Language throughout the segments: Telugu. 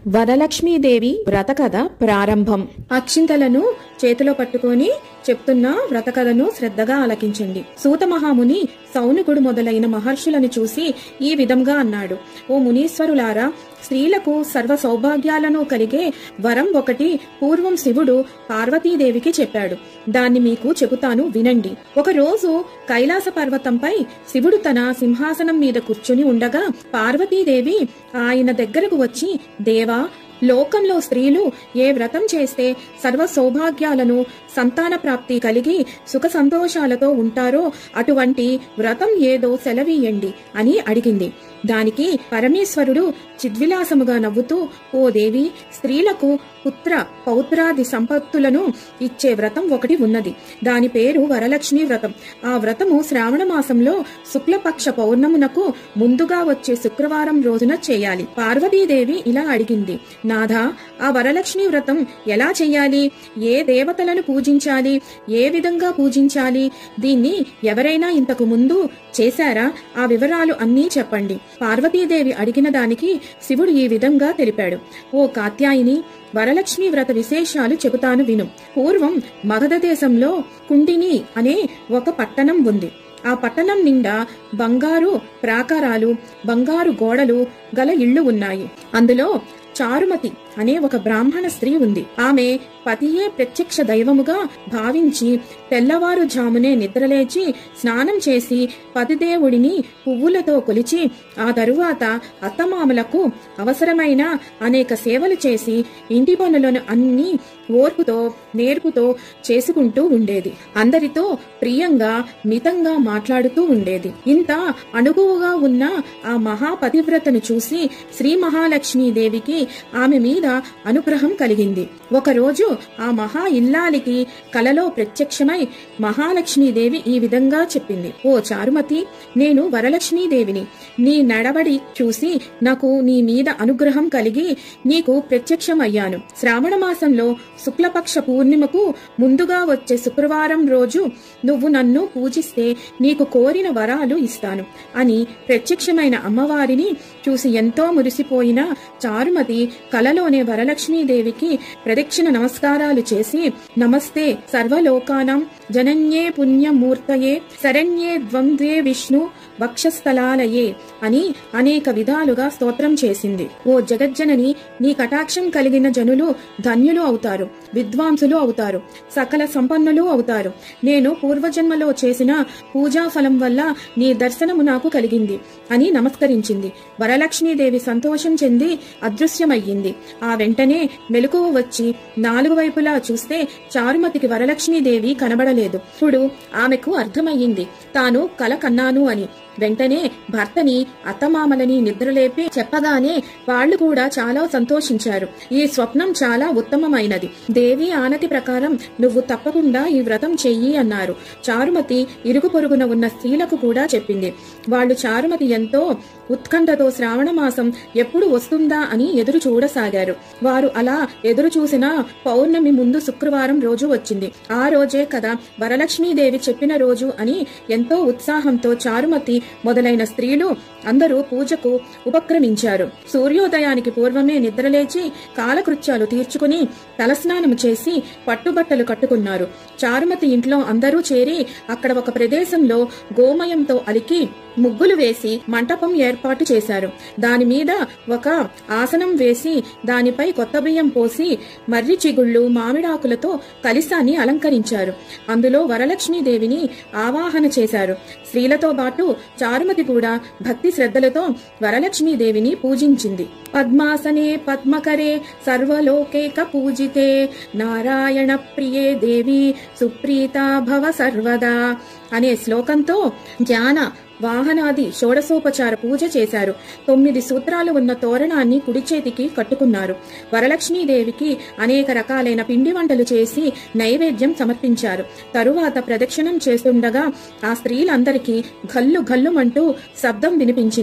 వరలక్ష్మీదేవి వ్రతకథ ప్రారంభం అక్షింతలను చేతిలో పట్టుకొని చెప్తున్న వ్రతకథను శ్రద్ధగా ఆలకించండి సూత మహాముని సౌనకుడు మొదలైన మహర్షులను చూసి ఈ విధంగా అన్నాడు ఓ మునీశ్వరులారా స్త్రీలకు సర్వ సౌభాగ్యాలను కలిగే వరం ఒకటి పూర్వం శివుడు పార్వతీదేవికి చెప్పాడు దాన్ని మీకు చెబుతాను వినండి ఒక రోజు కైలాస పర్వతంపై శివుడు తన సింహాసనం మీద కూర్చుని ఉండగా పార్వతీదేవి ఆయన దగ్గరకు వచ్చి దేవా లోకంలో స్త్రీలు ఏ వ్రతం చేస్తే సర్వ సౌభాగ్యాలను సంతాన ప్రాప్తి కలిగి సుఖ సంతోషాలతో ఉంటారో అటువంటి వ్రతం ఏదో సెలవీయండి అని అడిగింది దానికి పరమేశ్వరుడు చిద్విలాసముగా నవ్వుతూ ఓ దేవి స్త్రీలకు పుత్ర పౌత్రాది సంపత్తులను ఇచ్చే వ్రతం ఒకటి ఉన్నది దాని పేరు వరలక్ష్మి వ్రతం ఆ వ్రతము శ్రావణ మాసంలో శుక్లపక్ష పౌర్ణమునకు ముందుగా వచ్చే శుక్రవారం రోజున చేయాలి పార్వతీదేవి ఇలా అడిగింది నాథా ఆ వరలక్ష్మి వ్రతం ఎలా చెయ్యాలి ఏ దేవతలను పూజించాలి ఏ విధంగా పూజించాలి దీన్ని ఎవరైనా ఇంతకు ముందు చేశారా ఆ వివరాలు అన్నీ చెప్పండి పార్వతీదేవి అడిగిన దానికి శివుడు ఈ విధంగా తెలిపాడు ఓ కాత్యాయిని వరలక్ష్మి వ్రత విశేషాలు చెబుతాను విను పూర్వం మగధ దేశంలో కుండిని అనే ఒక పట్టణం ఉంది ఆ పట్టణం నిండా బంగారు ప్రాకారాలు బంగారు గోడలు గల ఇళ్లు ఉన్నాయి అందులో చారుమతి అనే ఒక బ్రాహ్మణ స్త్రీ ఉంది ఆమె పతియే ప్రత్యక్ష దైవముగా భావించి తెల్లవారుజామునే నిద్రలేచి స్నానం చేసి పతిదేవుడిని పువ్వులతో కొలిచి ఆ తరువాత అత్తమామలకు అవసరమైన అనేక సేవలు చేసి ఇంటి పనులను అన్ని ఓర్పుతో నేర్పుతో చేసుకుంటూ ఉండేది అందరితో ప్రియంగా మితంగా మాట్లాడుతూ ఉండేది ఇంత అణుగువగా ఉన్న ఆ మహాపతివ్రతను చూసి శ్రీ మహాలక్ష్మీదేవికి ఆమె మీద అనుగ్రహం కలిగింది ఒకరోజు ఆ మహా ఇల్లాలికి కలలో ప్రత్యక్షమై మహాలక్ష్మీదేవి ఈ విధంగా చెప్పింది ఓ చారుమతి నేను వరలక్ష్మీదేవిని నీ నడవడి చూసి నాకు నీ మీద అనుగ్రహం కలిగి నీకు ప్రత్యక్షం అయ్యాను శ్రావణ మాసంలో శుక్లపక్ష పూర్ణిమకు ముందుగా వచ్చే శుక్రవారం రోజు నువ్వు నన్ను పూజిస్తే నీకు కోరిన వరాలు ఇస్తాను అని ప్రత్యక్షమైన అమ్మవారిని చూసి ఎంతో మురిసిపోయిన చారుమతి కలలోనే వరలక్ష్మీదేవికి ప్రదక్షిణ నమస్కారాలు చేసి నమస్తే సర్వలోకానం జనన్యే పుణ్యమూర్తయే శరణ్యే ద్వంద్వే విష్ణు వక్షస్థలాలయే అని అనేక విధాలుగా స్తోత్రం చేసింది ఓ జగజ్జనని నీ కటాక్షం కలిగిన జనులు ధన్యులు అవుతారు విద్వాంసులు అవుతారు సకల సంపన్నులు అవుతారు నేను పూర్వజన్మలో చేసిన పూజా ఫలం వల్ల నీ దర్శనము నాకు కలిగింది అని నమస్కరించింది వరలక్ష్మీదేవి సంతోషం చెంది అదృశ్యమయ్యింది ఆ వెంటనే మెలకువ వచ్చి నాలుగు వైపులా చూస్తే చారుమతికి వరలక్ష్మీదేవి కనబడలేదు ఇప్పుడు ఆమెకు అర్థమయ్యింది తాను కల కన్నాను అని వెంటనే భర్తని అత్తమామలని నిద్రలేపి చెప్పగానే వాళ్ళు కూడా చాలా సంతోషించారు ఈ స్వప్నం చాలా ఉత్తమమైనది దేవి ఆనతి ప్రకారం నువ్వు తప్పకుండా ఈ వ్రతం చెయ్యి అన్నారు చారుమతి ఇరుగు పొరుగున ఉన్న స్త్రీలకు కూడా చెప్పింది వాళ్ళు చారుమతి ఎంతో ఉత్కంఠతో శ్రావణ మాసం ఎప్పుడు వస్తుందా అని ఎదురు చూడసాగారు వారు అలా ఎదురు చూసిన పౌర్ణమి ముందు శుక్రవారం రోజు వచ్చింది ఆ రోజే కదా వరలక్ష్మీదేవి చెప్పిన రోజు అని ఎంతో ఉత్సాహంతో చారుమతి మొదలైన స్త్రీలు అందరూ పూజకు ఉపక్రమించారు సూర్యోదయానికి పూర్వమే నిద్రలేచి కాలకృత్యాలు తీర్చుకుని తలస్నానం చేసి పట్టుబట్టలు కట్టుకున్నారు చారుమతి ఇంట్లో అందరూ చేరి అక్కడ ఒక ప్రదేశంలో గోమయంతో అలికి ముగ్గులు వేసి మంటపం ఏర్పాటు చేశారు దాని మీద ఒక ఆసనం వేసి దానిపై కొత్త బియ్యం పోసి మర్రి చిగుళ్ళు మామిడాకులతో కలిసాన్ని అలంకరించారు అందులో వరలక్ష్మీదేవిని ఆవాహన చేశారు స్త్రీలతో పాటు చారుమతి కూడా భక్తి శ్రద్ధలతో వరలక్ష్మీదేవిని పూజించింది పద్మాసనే పద్మకరే సర్వలోకేక పూజితే నారాయణ ప్రియే దేవి సుప్రీత భవ సర్వదా అనే శ్లోకంతో జ్ఞాన వాహనాది షోడసోపచార పూజ చేశారు తొమ్మిది సూత్రాలు ఉన్న తోరణాన్ని కుడి చేతికి కట్టుకున్నారు వరలక్ష్మీదేవికి అనేక రకాలైన పిండి వంటలు చేసి నైవేద్యం సమర్పించారు తరువాత ప్రదక్షిణం చేస్తుండగా ఆ స్త్రీలందరికీ గల్లు గల్లుమంటూ శబ్దం వినిపించింది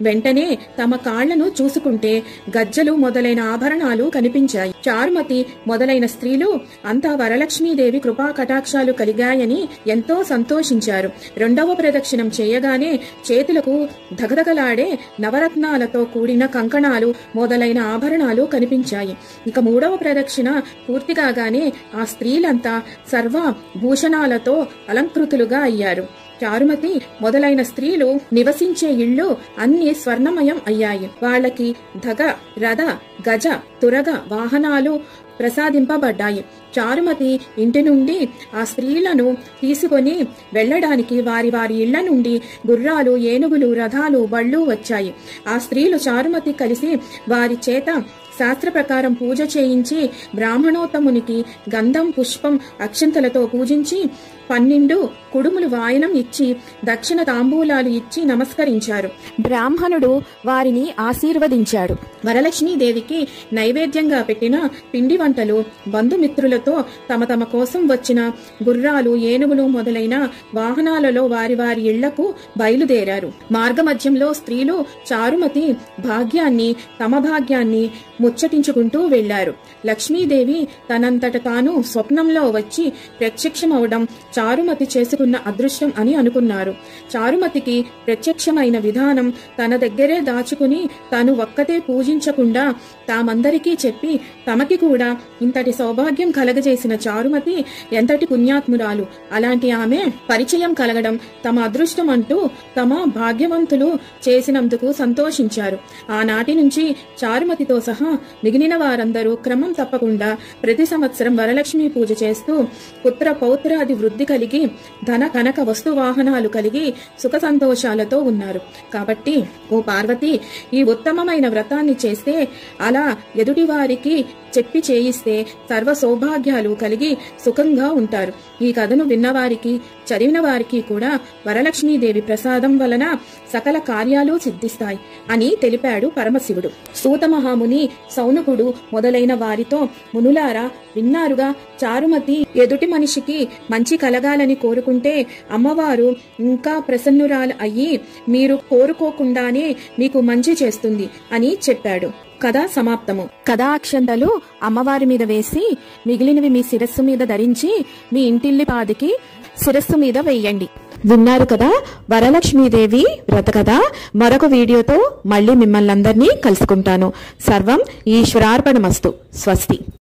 వెంటనే తమ కాళ్లను చూసుకుంటే గజ్జలు మొదలైన ఆభరణాలు కనిపించాయి చారుమతి మొదలైన స్త్రీలు అంతా వరలక్ష్మీదేవి కృపా కటాక్షాలు కలిగాయని ఎంతో సంతోషించారు రెండవ ప్రదక్షిణం చేయగానే చేతులకు ధగధగలాడే నవరత్నాలతో కూడిన కంకణాలు మొదలైన ఆభరణాలు కనిపించాయి ఇక మూడవ ప్రదక్షిణ పూర్తి కాగానే ఆ స్త్రీలంతా సర్వ భూషణాలతో అలంకృతులుగా అయ్యారు చారుమతి మొదలైన స్త్రీలు నివసించే ఇళ్ళు అన్ని స్వర్ణమయం అయ్యాయి వాళ్ళకి ధగ రథ గజ తురగ వాహనాలు ప్రసాదింపబడ్డాయి చారుమతి ఇంటి నుండి ఆ స్త్రీలను తీసుకొని వెళ్ళడానికి వారి వారి ఇళ్ల నుండి గుర్రాలు ఏనుగులు రథాలు బళ్ళు వచ్చాయి ఆ స్త్రీలు చారుమతి కలిసి వారి చేత శాస్త్ర ప్రకారం పూజ చేయించి బ్రాహ్మణోత్తమునికి గంధం పుష్పం అక్షంతలతో పూజించి పన్నెండు కుడుములు వాయనం ఇచ్చి దక్షిణ తాంబూలాలు ఇచ్చి నమస్కరించారు బ్రాహ్మణుడు వారిని ఆశీర్వదించాడు వరలక్ష్మీదేవికి నైవేద్యంగా పెట్టిన పిండి వంటలు బంధుమిత్రులతో తమ తమ కోసం వచ్చిన గుర్రాలు ఏనుగులు మొదలైన వాహనాలలో వారి వారి ఇళ్లకు బయలుదేరారు మార్గమధ్యంలో స్త్రీలు చారుమతి భాగ్యాన్ని తమ భాగ్యాన్ని ముచ్చటించుకుంటూ వెళ్లారు లక్ష్మీదేవి తనంతట తాను స్వప్నంలో వచ్చి ప్రత్యక్షమవడం చారుమతి చేసుకున్న అదృష్టం అని అనుకున్నారు చారుమతికి ప్రత్యక్షమైన విధానం తన దగ్గరే దాచుకుని తాను ఒక్కతే పూజించకుండా తామందరికీ చెప్పి తమకి కూడా ఇంతటి సౌభాగ్యం కలగజేసిన చారుమతి ఎంతటి పుణ్యాత్మురాలు అలాంటి ఆమె పరిచయం కలగడం తమ అదృష్టం అంటూ తమ భాగ్యవంతులు చేసినందుకు సంతోషించారు ఆనాటి నుంచి చారుమతితో సహా మిగిలిన వారందరూ క్రమం తప్పకుండా ప్రతి సంవత్సరం వరలక్ష్మి పూజ చేస్తూ పుత్ర పౌత్రాది వృద్ధి కలిగి ధన కనక వస్తు వాహనాలు కలిగి సుఖ సంతోషాలతో ఉన్నారు కాబట్టి ఓ పార్వతి ఈ ఉత్తమమైన వ్రతాన్ని చేస్తే అలా ఎదుటి వారికి చెప్పి చేయిస్తే సర్వ సౌభాగ్యాలు కలిగి సుఖంగా ఉంటారు ఈ కథను విన్నవారికి చదివిన వారికి కూడా వరలక్ష్మీదేవి ప్రసాదం వలన సకల కార్యాలు సిద్ధిస్తాయి అని తెలిపాడు పరమశివుడు సూత మహాముని సౌనకుడు మొదలైన వారితో మునులారా విన్నారుగా చారుమతి ఎదుటి మనిషికి మంచి కలగాలని కోరుకుంటే అమ్మవారు ఇంకా ప్రసన్నురాలు అయ్యి మీరు కోరుకోకుండానే మీకు మంచి చేస్తుంది అని చెప్పాడు కథ సమాప్తము కథా అక్షంతలు అమ్మవారి మీద వేసి మిగిలినవి మీ శిరస్సు మీద ధరించి మీ ఇంటిల్లి పాదికి శిరస్సు మీద వెయ్యండి విన్నారు కదా వరలక్ష్మీదేవి వ్రత కథ మరొక వీడియోతో మళ్ళీ మిమ్మల్ని అందరినీ కలుసుకుంటాను సర్వం ఈశ్వరార్పణమస్తు స్వస్తి